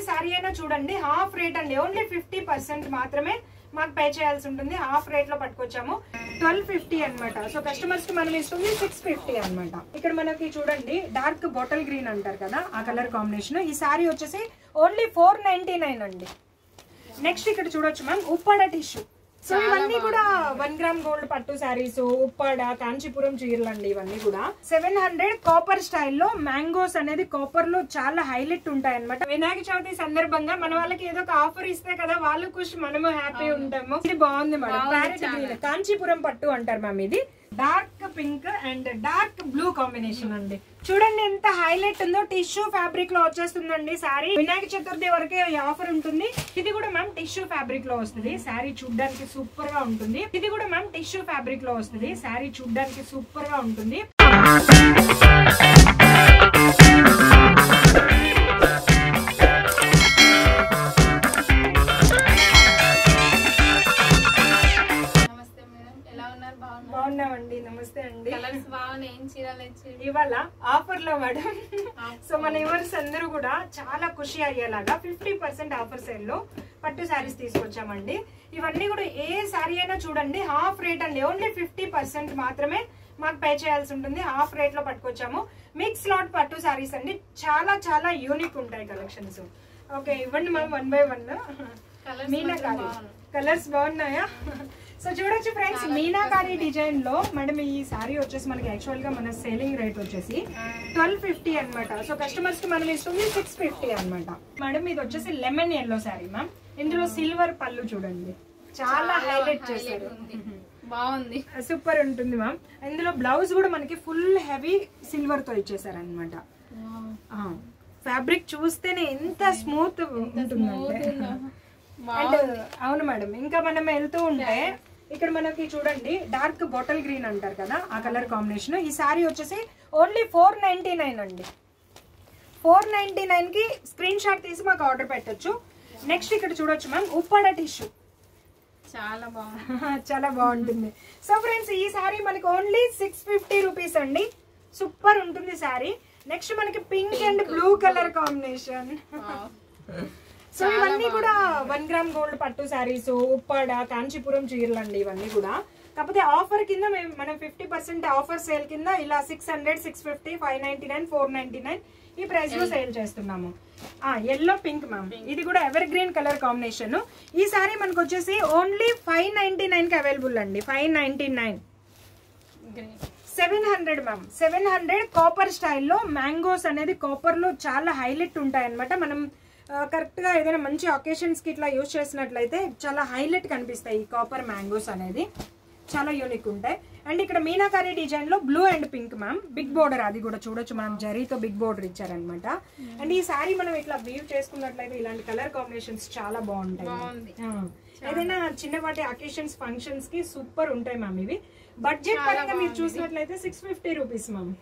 Sorry అయినా చూడండి half rate అండి ఓన్లీ ఫిఫ్టీ పర్సెంట్ మాత్రమే మాకు పే చేయాల్సి ఉంటుంది హాఫ్ రేట్ లో పట్టుకొచ్చాము ట్వెల్వ్ ఫిఫ్టీ అనమాట సో కస్టమర్స్ కి మనం ఇస్తుంది సిక్స్ ఫిఫ్టీ అనమాట ఇక్కడ మనకి చూడండి డార్క్ బాటిల్ గ్రీన్ అంటారు కదా ఆ కలర్ కాంబినేషన్ ఈ సారీ వచ్చేసి ఓన్లీ ఫోర్ నైన్టీ నైన్ అండి నెక్స్ట్ ఇక్కడ చూడొచ్చు మ్యామ్ ఉప్పాడ టిష్యూ సో ఇవన్నీ కూడా వన్ గ్రామ్ గోల్డ్ పట్టు శారీస్ ఉప్పాడ కాంచీపురం చీరలు అండి ఇవన్నీ కూడా సెవెన్ హండ్రెడ్ కాపర్ స్టైల్లో మ్యాంగోస్ అనేది కాపర్ లో చాలా హైలైట్ ఉంటాయి అనమాట వినాయక చవితి సందర్భంగా మన వాళ్ళకి ఏదో ఒక ఆఫర్ ఇస్తే కదా వాళ్ళు ఖుషి మనము హ్యాపీ ఉంటాము ఇది బాగుంది మేడం ప్యారెట్ గ్రీన్ కాంచీపురం పట్టు అంటారు మ్యామ్ ఇది dark pink and dark blue combination అండి చూడండి ఎంత హైలైట్ ఉందో టిష్యూ ఫ్యాబ్రిక్ లో వచ్చేస్తుందండి సారీ వినాయక చతుర్థి వరకే ఈ ఆఫర్ ఉంటుంది ఇది కూడా మ్యామ్ టిష్యూ ఫ్యాబ్రిక్ లో వస్తుంది సారీ చూడడానికి సూపర్ గా ఉంటుంది ఇది కూడా మ్యామ్ టిష్యూ ఫ్యాబ్రిక్ లో వస్తుంది సారీ చూడడానికి సూపర్ గా ఉంటుంది నమస్తే మేడం ఎలా ఉన్నారు బాగున్నారు బాగున్నామండి నమస్తే అండి కలర్స్ బాగున్నాయి ఏం చీరలు వచ్చేవి ఇవాళ ఆఫర్ లో మేడం సో మన యువర్స్ అందరూ కూడా చాలా ఖుషి అయ్యేలాగా ఫిఫ్టీ పర్సెంట్ ఆఫర్ సేల్ లో పట్టు శారీస్ తీసుకొచ్చామండి ఇవన్నీ కూడా ఏ శారీ అయినా చూడండి హాఫ్ రేట్ అండి ఓన్లీ ఫిఫ్టీ పర్సెంట్ మాత్రమే మాకు పే చేయాల్సి ఉంటుంది హాఫ్ రేట్ లో పట్టుకొచ్చాము మిక్స్ లాట్ పట్టు శారీస్ అండి చాలా చాలా యూనిక్ ఉంటాయి కలెక్షన్స్ ఓకే ఇవ్వండి ma'am one by one colours meenakari colours బాగున్నాయా సో చూడొచ్చు ఫ్రెండ్స్ మీనాకారి డిజైన్ లో మేడం ఈ సారీ వచ్చేసి మనకి యాక్చువల్ గా మన సేలింగ్ రేట్ వచ్చేసి ట్వెల్వ్ ఫిఫ్టీ అనమాట సో కస్టమర్స్ కి మనం ఇస్తుంది సిక్స్ ఫిఫ్టీ అనమాట మేడం ఇది వచ్చేసి లెమన్ ఎల్లో సారీ మ్యామ్ ఇందులో సిల్వర్ పళ్ళు చూడండి చాలా హైలైట్ చేశారు ఉంది బాగుంది సూపర్ ఉంటుంది మ్యామ్ ఇందులో బ్లౌజ్ కూడా మనకి ఫుల్ హెవీ సిల్వర్ తో ఇచ్చేసారు అనమాట ఫ్యాబ్రిక్ చూస్తేనే ఎంత స్మూత్ ఉంటుందంటే అండ్ అవును మేడం ఇంకా మనం వెళ్తూ ఉంటే ఇక్కడ మనకి చూడండి డార్క్ బాటిల్ గ్రీన్ అంటారు కదా ఆ కలర్ కాంబినేషన్ ఈ సారీ వచ్చేసి ఓన్లీ ఫోర్ నైన్టీ నైన్ అండి ఫోర్ నైన్టీ నైన్ కి స్క్రీన్ షాట్ తీసి మాకు ఆర్డర్ పెట్టొచ్చు నెక్స్ట్ ఇక్కడ చూడొచ్చు మ్యామ్ ఉప్పాడ టిష్యూ చాలా బాగుంది చాలా బాగుంటుంది సో ఫ్రెండ్స్ ఈ సారీ మనకి ఓన్లీ సిక్స్ ఫిఫ్టీ రూపీస్ అండి సూపర్ ఉంటుంది సారీ నెక్స్ట్ మనకి pink and blue colour combination so ఇవన్నీ కూడా వన్ గ్రామ్ గోల్డ్ పట్టు శారీస్ ఉప్పాడ కాంచీపురం చీరలు అండి ఇవన్నీ కూడా కాకపోతే ఆఫర్ కింద మేము మనం ఫిఫ్టీ పర్సెంట్ ఆఫర్ సేల్ కింద ఇలా six hundred six fifty five ninety nine four ninety nine ఈ ప్రైస్ లో సేల్ చేస్తున్నాము ఎల్లో పింక్ మ్యామ్ ఇది కూడా ఎవర్ గ్రీన్ కలర్ కాంబినేషన్ ఈ సారీ మనకు వచ్చేసి ఓన్లీ ఫైవ్ నైన్టీ నైన్ కి అవైలబుల్ అండి five ninety nine green seven hundred ma'am seven hundred copper స్టైల్లో మ్యాంగోస్ అనేది కాపర్ లో చాలా హైలైట్ ఉంటాయి అనమాట మనం కరెక్ట్ గా ఏదైనా మంచి ఒకేషన్స్ కి ఇట్లా యూజ్ చేసినట్లయితే చాలా హైలైట్ కనిపిస్తాయి ఈ కాపర్ మ్యాంగోస్ అనేది చాలా యూనిక్ ఉంటాయి అండ్ ఇక్కడ మీనాకారి డిజైన్ లో blue and pink ma'am big border అది కూడా చూడొచ్చు మనం జరీతో బిగ్ బోర్డర్ ఇచ్చారనమాట అండ్ ఈ సారీ మనం ఇట్లా వీవ్ చేసుకున్నట్లయితే ఇలాంటి కలర్ కాంబినేషన్స్ చాలా బాగుంటాయి బాగుంది. ఆ. ఏదైనా చిన్నపాటి అకేషన్స్ ఫంక్షన్స్ కి సూపర్ ఉంటాయి మ్యామ్ ఇవి బడ్జెట్ పరంగా మీరు చూసినట్లయితే six fifty rupees ma'am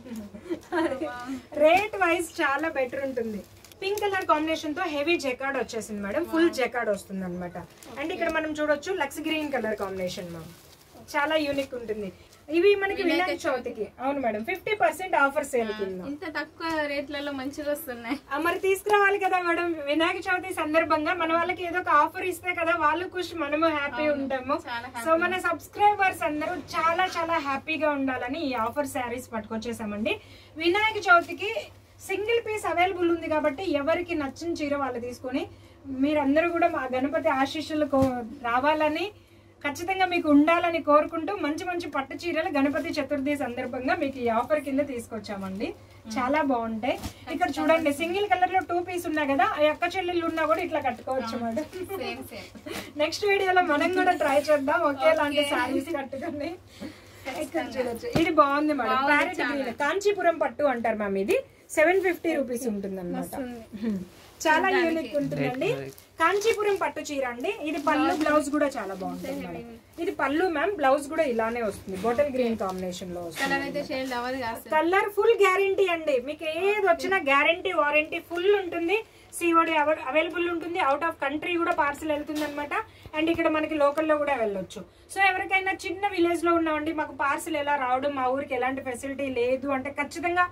rate wise చాలా బెటర్ ఉంటుంది పింక్ కలర్ కాంబినేషన్ తో హెవీ జెకార్డ్ వచ్చేసింది మేడం ఫుల్ జెకార్డ్ వస్తుంది అనమాట అండ్ ఇక్కడ మనం చూడొచ్చు లక్స్ గ్రీన్ కలర్ కాంబినేషన్ మ్యామ్ చాలా యూనిక్ ఉంటుంది ఇవి మనకి వినాయక చవితికి అవును madam fifty percent offer sale కింద ఇంత తక్కువ రేట్లలో మంచిగా వస్తున్నాయి ఆ, మరి తీసుకురావాలి కదా మేడం వినాయక చవితి సందర్భంగా మన వాళ్ళకి ఏదో ఒక ఆఫర్ ఇస్తే కదా వాళ్ళు ఖుషి మనము హ్యాపీ ఉంటాము చాలా సో మన సబ్స్క్రైబర్స్ అందరూ చాలా చాలా హ్యాపీగా ఉండాలని ఈ ఆఫర్ శారీస్ పట్టుకొచ్చేసామండి వినాయక చవితికి సింగిల్ పీస్ అవైలబుల్ ఉంది కాబట్టి ఎవరికి నచ్చిన చీర వాళ్ళు తీసుకొని మీరందరూ కూడా మా గణపతి ఆశీస్సులు కో- రావాలని ఖచ్చితంగా మీకు ఉండాలని కోరుకుంటూ మంచి మంచి పట్టు చీరలు గణపతి చతుర్థి సందర్భంగా మీకు ఈ ఆఫర్ కింద తీసుకొచ్చామండి చాలా బాగుంటాయి ఇక్కడ చూడండి సింగిల్ కలర్ లో టూ పీస్ ఉన్నాయి కదా ఆ అక్క చెల్లెళ్ళు ఉన్నా కూడా ఇట్లా కట్టుకోవచ్చు మేడం సేమ్ సేమ్ నెక్స్ట్ వీడియోలో మనం కూడా ట్రై చేద్దాం ఒకేలాంటి సారీస్ కట్టుకుని ఇక్కడ చూడొచ్చు ఇది బాగుంది మేడం ప్యారెట్ గ్రీన్ కాంచీపురం పట్టు అంటారు మ్యామ్ ఇది సెవెన్ ఫిఫ్టీ రూపీస్ ఉంటుంది అనమాట చాలా యూనిక్ ఉంటుందండి కాంచీపురం పట్టు చీర అండి ఇది పళ్ళు బ్లౌజ్ కూడా చాలా బాగుంటుంది మేడం ఇది పళ్ళు మ్యామ్ బ్లౌజ్ కూడా ఇలానే వస్తుంది బాటిల్ గ్రీన్ కాంబినేషన్ లో వస్తుంది కలర్ అయితే షేడ్ అవ్వదు కాదు కలర్ ఫుల్ గ్యారంటీ అండి మీకు ఏది వచ్చినా గ్యారంటీ వారంటీ ఫుల్ ఉంటుంది సిఓడి అవైలబుల్ ఉంటుంది అవుట్ ఆఫ్ కంట్రీ కూడా పార్సల్ వెళ్తుంది అనమాట అండ్ ఇక్కడ మనకి లోకల్లో కూడా వెళ్ళొచ్చు సో ఎవరికైనా చిన్న విలేజ్ లో ఉన్నామండి మాకు పార్సల్ ఎలా రావడం మా ఊరికి ఎలాంటి ఫెసిలిటీ లేదు అంటే ఖచ్చితంగా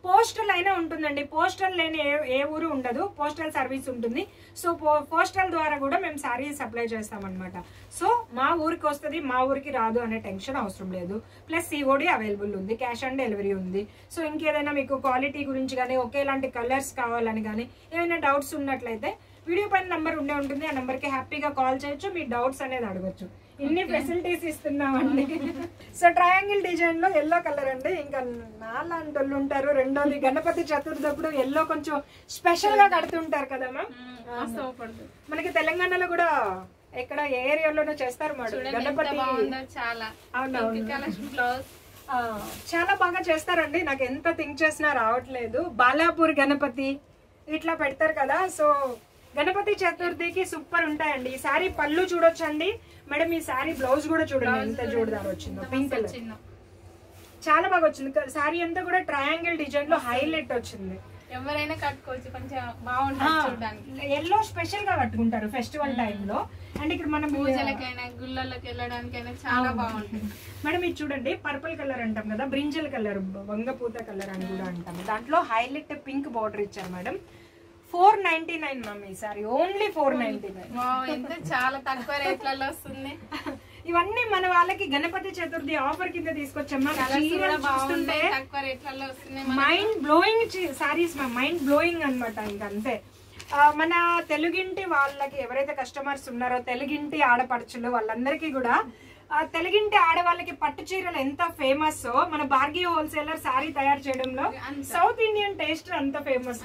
పోస్టల్ అయినా ఉంటుందండి పోస్టల్ లేని ఏ ఏ ఊరు ఉండదు పోస్టల్ సర్వీస్ ఉంటుంది సో పో- పోస్టల్ ద్వారా కూడా మేము శారీ సప్లై చేస్తామన్నమాట సో మా ఊరికి వస్తుంది మా ఊరికి రాదు అనే టెన్షన్ అవసరం లేదు ప్లస్ సిఓడి అవైలబుల్ ఉంది క్యాష్ ఆన్ డెలివరీ ఉంది సో ఇంకేదైనా మీకు క్వాలిటీ గురించి కానీ ఒకేలాంటి కలర్స్ కావాలని కానీ ఏమైనా డౌట్స్ ఉన్నట్లయితే వీడియో పైన నంబర్ ఉండే ఉంటుంది ఆ నంబర్కి హ్యాపీగా కాల్ చేయొచ్చు మీ డౌట్స్ అనేది అడగచ్చు ఇన్ని ఫెసిలిటీస్ ఇస్తున్నామండి సో ట్రయాంగిల్ డిజైన్ లో ఎల్లో కలర్ అండి ఇంకా నాలాంటి వాళ్ళు ఉంటారు రెండోది గణపతి చతుర్థి అప్పుడు ఎల్లో కొంచెం స్పెషల్ గా కడుతుంటారు కదా మ్యామ్ మస్తు అవపడుతుంది మనకి తెలంగాణలో కూడా ఎక్కడ ఏ ఏరియాలోనో చేస్తారు మేడం చూడండి ఎంత గణపతి బాగుందో చాలా అవునవును. కలర్ బ్లౌజ్ ఆ, చాలా బాగా చేస్తారండి నాకు ఎంత థింక్ చేసినా రావట్లేదు బాలాపూర్ గణపతి ఇట్లా పెడతారు కదా సో గణపతి చతుర్థికి సూపర్ ఉంటాయండి ఈ సారీ పళ్ళు చూడొచ్చండి మేడం ఈ సారీ బ్లౌజ్ కూడా చూడండి ఎంత చూడదారు వచ్చిందో పింక్ కలర్ చిన్న చాలా బాగా వచ్చింది సారీ అంతా కూడా ట్రయాంగిల్ డిజైన్ లో హైలైట్ వచ్చింది ఎవరైనా కట్టుకోవచ్చు కొంచెం బాగుంటుంది చూడడానికి ఎల్లో స్పెషల్ గా కట్టుకుంటారు ఫెస్టివల్ టైంలో అండ్ ఇక్కడ మనం పూజలకైనా గుళ్ళలోకి వెళ్ళడానికైనా చాలా బాగుంటుంది మేడం ఇది చూడండి పర్పుల్ కలర్ అంటాం కదా బ్రింజల్ కలర్ వంగపూత కలర్ అని కూడా అంటాం దాంట్లో హైలైట్ పింక్ బార్డర్ ఇచ్చారు madam four ninety nine ma'am ఈ sari only four ninety nine wow, ఎంత చాలా తక్కువ రేట్లలో వస్తుంది ఇవన్నీ మన వాళ్ళకి గణపతి చతుర్థి ఆఫర్ కింద తీసుకొచ్చాం మ్యామ్ కలర్స్ కూడా చీరలు చూస్తుంటే బాగుంటాయి తక్కువ రేట్లలో వస్తున్నాయి మనకి. Mind blowing saris ma'am mind blowing అనమాట ఇంకా అంతే ఆ, మన తెలుగింటి వాళ్ళకి ఎవరైతే కస్టమర్స్ ఉన్నారో తెలుగింటి ఆడపడుచులు వాళ్ళందరికీ కూడా ఆ తెలుగింటి ఆడవాళ్ళకి పట్టు చీరలు ఎంత ఫేమస్ మన భార్గీ హోల్సేలర్ సారీ తయారు చేయడంలో సౌత్ ఇండియన్ టేస్ట్ అంత ఫేమస్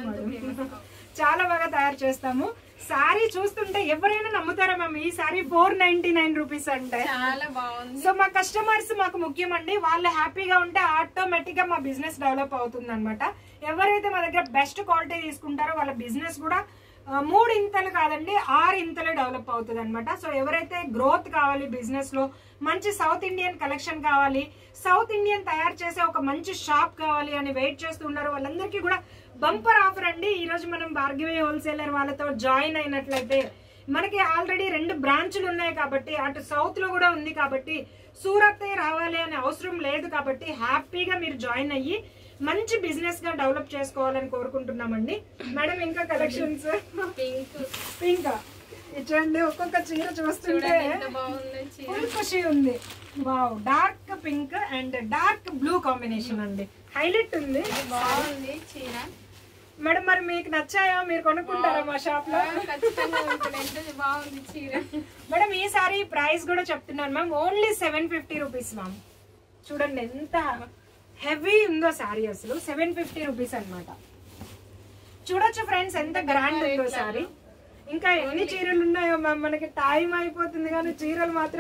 చాలా బాగా తయారు చేస్తాము సారీ చూస్తుంటే ఎవరైనా నమ్ముతారా మ్యామ్ ఈ sari four ninety nine rupees అంటే చాలా బాగుంది సో మా కస్టమర్స్ మాకు ముఖ్యమండి వాళ్ళు హ్యాపీగా ఉంటే ఆటోమేటిక్ గా మా బిజినెస్ డెవలప్ అవుతుంది అనమాట ఎవరైతే మా దగ్గర బెస్ట్ క్వాలిటీ తీసుకుంటారో వాళ్ళ బిజినెస్ కూడా ఆ, మూడు ఇంతలు కాదండి ఆరు ఇంతలు డెవలప్ అవుతుంది అనమాట సో ఎవరైతే గ్రోత్ కావాలి బిజినెస్ లో మంచి సౌత్ ఇండియన్ కలెక్షన్ కావాలి సౌత్ ఇండియన్ తయారు చేసే ఒక మంచి షాప్ కావాలి అని వెయిట్ చేస్తున్నారు వాళ్ళందరికీ కూడా బంపర్ ఆఫర్ అండి ఈ రోజు మనం భార్గవి హోల్సేలర్ వాళ్ళతో జాయిన్ అయినట్లయితే మనకి ఆల్రెడీ రెండు బ్రాంచులు ఉన్నాయి కాబట్టి అటు సౌత్ లో కూడా ఉంది కాబట్టి సూరత్ రావాలి అనే అవసరం లేదు కాబట్టి హ్యాపీగా మీరు జాయిన్ అయ్యి మంచి బిజినెస్ గా డెవలప్ చేసుకోవాలని కోరుకుంటున్నామండి మేడం ఇంకా కలెక్షన్స్ పింక్ ఇంకా ఇచ్చండి ఒక్కొక్క చీర చూస్తుంటే చూడండి ఎంత బాగుందో చీర ఫుల్ ఖుషి ఉంది wow dark pink and dark blue combination అండి హైలైట్ ఉంది బాగుంది చీర మేడం మరి మీకు నచ్చాయా మీరు కొనుక్కుంటారా మా షాప్ లో ఆ, ఖచ్చితంగా ఉంటుంది ఎంత బాగుంది చీర మేడం ఈ సారీ ప్రైస్ కూడా చెప్తున్నాను ma'am only seven fifty rupees ma'am చూడండి ఎంత హెవీ ఉందో సారీ అసలు సెవెన్ ఫిఫ్టీ రూపీస్ అన్నమాట చూడొచ్చు ఫ్రెండ్స్ ఎంత గ్రాండ్ ఉందో సారీ ఇంకా ఎన్ని చీరలు ఉన్నాయో మ్యామ్ మనకి టైం అయిపోతుంది కానీ చీరలు మాత్రం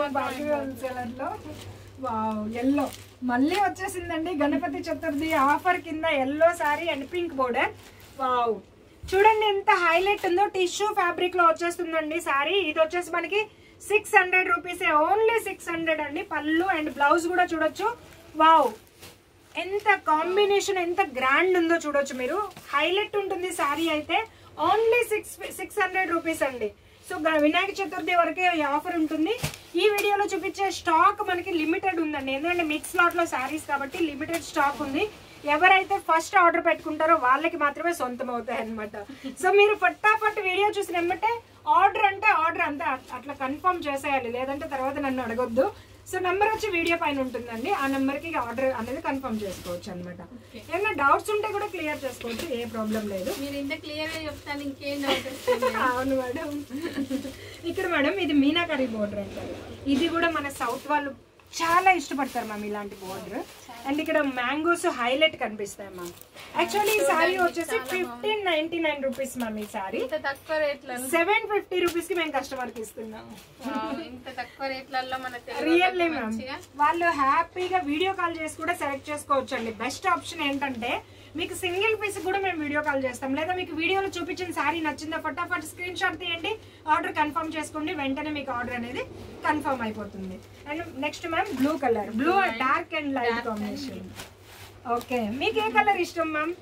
అయిపోయి లో వావ్ ఎల్లో మళ్ళీ వచ్చేసిందండి గణపతి చతుర్థి ఆఫర్ కింద yellow sari and pink border wow చూడండి ఎంత హైలైట్ ఉందో టిష్యూ ఫ్యాబ్రిక్ లో వచ్చేస్తుందండి సారీ ఇది వచ్చేసి మనకి six hundred rupees only six hundred అండి పళ్ళు అండ్ బ్లౌజ్ కూడా చూడొచ్చు వావ్ ఎంత కాంబినేషన్ ఎంత గ్రాండ్ ఉందో చూడొచ్చు మీరు హైలైట్ ఉంటుంది సారీ అయితే only six six hundred rupees అండి సో గ- వినాయక చతుర్థి వరకే ఈ ఆఫర్ ఉంటుంది ఈ వీడియోలో చూపించే స్టాక్ మనకి లిమిటెడ్ ఉందండి ఎందుకంటే మిక్స్ లాట్ లో సారీస్ కాబట్టి లిమిటెడ్ స్టాక్ ఉంది ఎవరైతే ఫస్ట్ ఆర్డర్ పెట్టుకుంటారో వాళ్ళకి మాత్రమే సొంతం అవుతాయి అనమాట సో మీరు ఫటాఫట్ వీడియో చూసిన వెంబటే ఆర్డర్ అంటే ఆర్డర్ అంతా అట్- అట్లా కన్ఫర్మ్ చేసేయాలి లేదంటే తర్వాత నన్ను అడగొద్దు సో నెంబర్ వచ్చి వీడియో పైన ఉంటుందండి ఆ నెంబర్ కి ఆర్డర్ అనేది కన్ఫర్మ్ చేసుకోవచ్చు అనమాట ఏమైనా డౌట్స్ ఉంటే కూడా క్లియర్ చేసుకోవచ్చు ఏ ప్రాబ్లం లేదు మీరు ఇంత క్లియర్ గా చెప్తాను ఇంకేం డౌట్ వస్తుంది అవును మేడం ఇక్కడ మేడం ఇది మీనాకరీ బోర్డర్ అంటారు ఇది కూడా మన సౌత్ వాళ్ళు చాలా ఇష్టపడతారు మ్యామ్ ఇలాంటి బోర్డర్ అండ్ ఇక్కడ మ్యాంగోస్ హైలైట్ కనిపిస్తాయి మ్యామ్ యాక్చువల్లీ ఈ సారీ వచ్చేసి fifteen ninety nine rupees ma'am ఈ సారీ ఇంత తక్కువ రేట్లలో సెవెన్ ఫిఫ్టీ రూపీస్ కి మేము కస్టమర్ కి ఇస్తున్నాము వావ్, ఇంత తక్కువ రేట్లలో మన తెలుగు రియల్లీ వాళ్ళకి మ్యామ్ మంచిగా వాళ్ళు హ్యాపీగా వీడియో కాల్ చేసి కూడా సెలెక్ట్ చేసుకోవచ్చు అండి బెస్ట్ ఆప్షన్ ఏంటంటే మీకు సింగిల్ పీస్ కూడా మేము వీడియో కాల్ చేస్తాం లేదా మీకు వీడియోలో చూపించిన శారీ నచ్చిందా ఫటాఫట్ స్క్రీన్ షాట్ తీయండి ఆర్డర్ కన్ఫర్మ్ చేసుకోండి వెంటనే మీకు ఆర్డర్ అనేది కన్ఫర్మ్ అయిపోతుంది and next ma'am blue colour blue dark and light combination okay మీకు ఏ కలర్ ఇష్టం మ్యామ్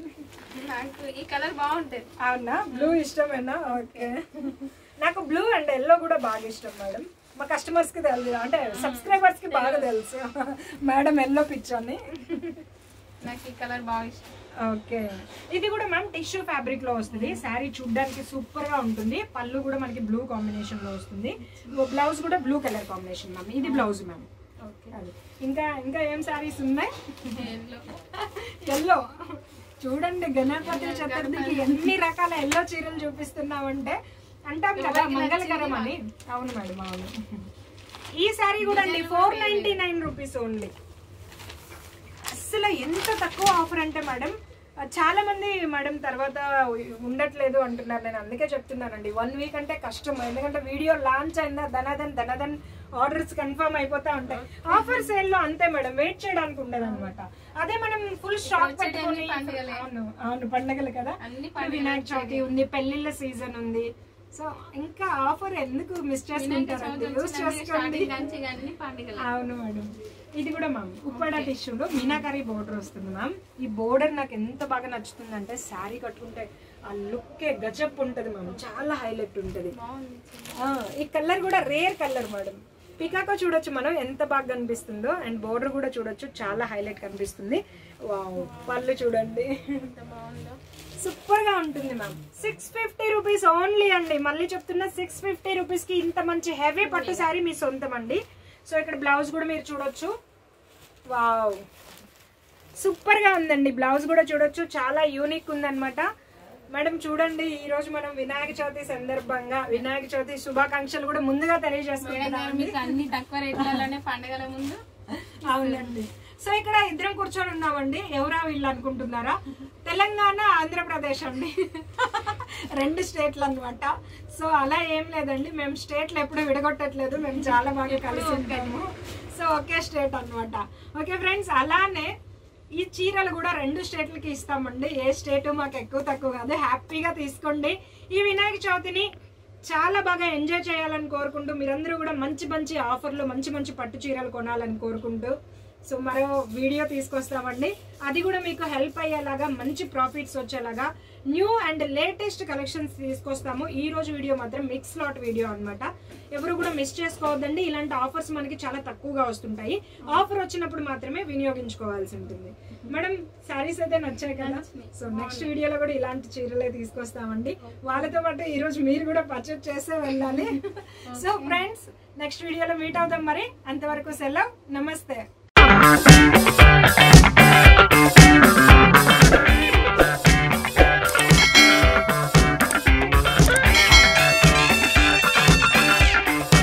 నాకు ఈ కలర్ బాగుంటది అవునా బ్లూ ఇష్టమేనా ఓకే నాకు బ్లూ అండ్ ఎల్లో కూడా బాగా ఇష్టం మేడం మా కస్టమర్స్ కి తెలుసు అంటే సబ్స్క్రైబర్స్ కి బాగా తెలుసు మేడం ఎల్లో పిచ్ అని నాకు ఈ కలర్ బాగా ఇష్టం ఓకే ఇది కూడా మ్యామ్ టిష్యూ ఫ్యాబ్రిక్ లో వస్తుంది శారీ చూడడానికి సూపర్ గా ఉంటుంది పళ్ళు కూడా మనకి బ్లూ కాంబినేషన్ లో వస్తుంది బ్లౌజ్ కూడా బ్లూ కలర్ కాంబినేషన్ మ్యామ్ ఇది బ్లౌజ్ మ్యామ్ ఓకే అది ఇంకా ఇంకా ఏం శారీస్ ఉన్నాయి ఎల్లో ఎల్లో చూడండి గణపతి చతుర్థికి ఎన్ని రకాల ఎల్లో చీరలు చూపిస్తున్నామంటే అంటాం కదా మంగళకరం అని అవును మేడం అవును ఈ శారీ కూడా అండి four ninety nine rupees only అస్సలు ఎంత తక్కువ ఆఫర్ అంటే మేడం చాలా మంది మేడం తర్వాత ఉండట్లేదు అంటున్నారు నేను అందుకే చెప్తున్నానండి వన్ వీక్ అంటే కష్టం ఎందుకంటే వీడియో లాంచ్ అయిందా ధనధన్ ధనధన్ ఆర్డర్స్ కన్ఫర్మ్ అయిపోతా ఉంటాయి ఆఫర్ సేల్ లో అంతే మేడం వెయిట్ చేయడానికి ఉండదు అనమాట అదే మనం ఫుల్ స్టాక్ వచ్చేటి పెట్టుకొని అన్ని పండుగలే. అవును అవును పండగలు కదా అన్ని వినాయక చవితి ఉంది పెళ్లిళ్ళ సీజన్ ఉంది సో ఇంకా ఆఫర్ ఎందుకు మిస్ చేసుకుంటారండి యూస్ చేసుకోండి స్టార్టింగ్ నుంచి ఇక అన్ని పండుగలు అవును మేడం ఇది కూడా మ్యామ్ ఉప్పాడ టిష్యూలో మీనాకరీ బోర్డర్ వస్తుంది మ్యామ్ ఈ బోర్డర్ నాకు ఎంత బాగా నచ్చుతుంది అంటే శారీ కట్టుకుంటే ఆ లుక్కే గజప్ ఉంటుంది మ్యామ్ చాలా హైలైట్ ఉంటుంది బాగుంది ఆ, ఈ కలర్ కూడా రేర్ కలర్ మేడం పికాకో చూడొచ్చు మనం ఎంత బాగా కనిపిస్తుందో అండ్ బోర్డర్ కూడా చూడొచ్చు చాలా హైలైట్ కనిపిస్తుంది వావ్ పళ్ళు చూడండి ఎంత బాగుందో సూపర్ గా ఉంటుంది ma'am six fifty rupees only అండి మళ్ళీ చెప్తున్నా సిక్స్ ఫిఫ్టీ రూపీస్ కి ఇంత మంచి హెవీ పట్టు శారీ మీ సొంతం అండి సో ఇక్కడ బ్లౌజ్ కూడా మీరు చూడొచ్చు వావ్ సూపర్ గా ఉందండి బ్లౌజ్ కూడా చూడొచ్చు చాలా యూనిక్ ఉందన్నమాట మేడం చూడండి ఈ రోజు మనం వినాయక చవితి సందర్భంగా వినాయక చవితి శుభాకాంక్షలు కూడా ముందుగా మేడం తెలియజేసుకుంటున్నాం గారు మీకు అన్ని తక్కువ రేట్లలోనే పండుగల ముందు అవునండి సో ఇక్కడ ఇద్దరం కూర్చొని ఉన్నామండి ఎవరా వీళ్ళు అనుకుంటున్నారా తెలంగాణ ఆంధ్రప్రదేశ్ అండి రెండు స్టేట్లు అన్నమాట సో అలా ఏం లేదండి మేము స్టేట్లు ఎప్పుడు విడగొట్టట్లేదు మేము చాలా బాగా కలిసి ఉంటాము సో ఒకే స్టేట్ అన్నమాట ఓకే ఫ్రెండ్స్ అలానే ఈ చీరలు కూడా రెండు స్టేట్లకి ఇస్తామండి ఏ స్టేట్ మాకు ఎక్కువ తక్కువ కాదు హ్యాపీగా తీసుకోండి ఈ వినాయక చవితిని చాలా బాగా ఎంజాయ్ చేయాలని కోరుకుంటూ మీరందరూ కూడా మంచి మంచి ఆఫర్లు మంచి మంచి పట్టు చీరలు కొనాలని కోరుకుంటూ సో మరో వీడియో తీసుకొస్తామండి అది కూడా మీకు హెల్ప్ అయ్యేలాగా మంచి ప్రాఫిట్స్ వచ్చేలాగా న్యూ అండ్ లేటెస్ట్ కలెక్షన్స్ తీసుకొస్తాము ఈ రోజు వీడియో మాత్రం మిక్స్ లాట్ వీడియో అన్నమాట ఎవరు కూడా మిస్ చేసుకోవద్దండి ఇలాంటి ఆఫర్స్ మనకి చాలా తక్కువగా వస్తుంటాయి ఆఫర్ వచ్చినప్పుడు మాత్రమే వినియోగించుకోవాల్సి ఉంటుంది మేడం శారీస్ అయితే నచ్చాయి కదా సో నెక్స్ట్ వీడియోలో కూడా ఇలాంటి చీరలే తీసుకొస్తామండి వాళ్ళతో పాటు ఈ రోజు మీరు కూడా పర్చేస్ చేసే వెళ్ళాలి సో ఫ్రెండ్స్ నెక్స్ట్ వీడియోలో మీట్ అవుతాం మరి అంతవరకు సెలవు నమస్తే